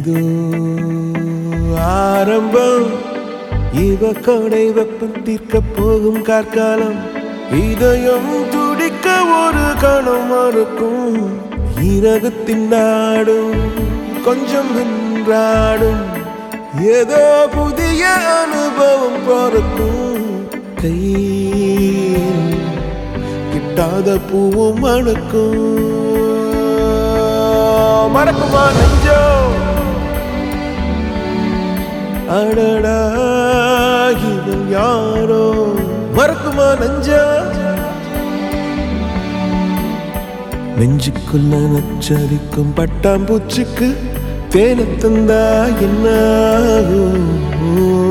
இதோ ஆரம்பம் இவ கோடை வெப்பம் தீர்க்க போகும் கார்காலம் இதயம் துடிக்க ஒரு கணம் மறுக்கும் இறகுத்தின் நாடும் கொஞ்சம் நின்றாடும் ஏதோ புதிய அனுபவம் பிறக்கும் கையில் கிட்டாத பூவும் மணக்கும் மறக்குமா நெஞ்சோ அடடா இவன் யாரோ மறக்குமா நெஞ்சா நெஞ்சுக்குள்ள நச்சரிக்கும் பட்டாம்பூச்சிக்கு தேனை தந்தா என்ன ஆகும்?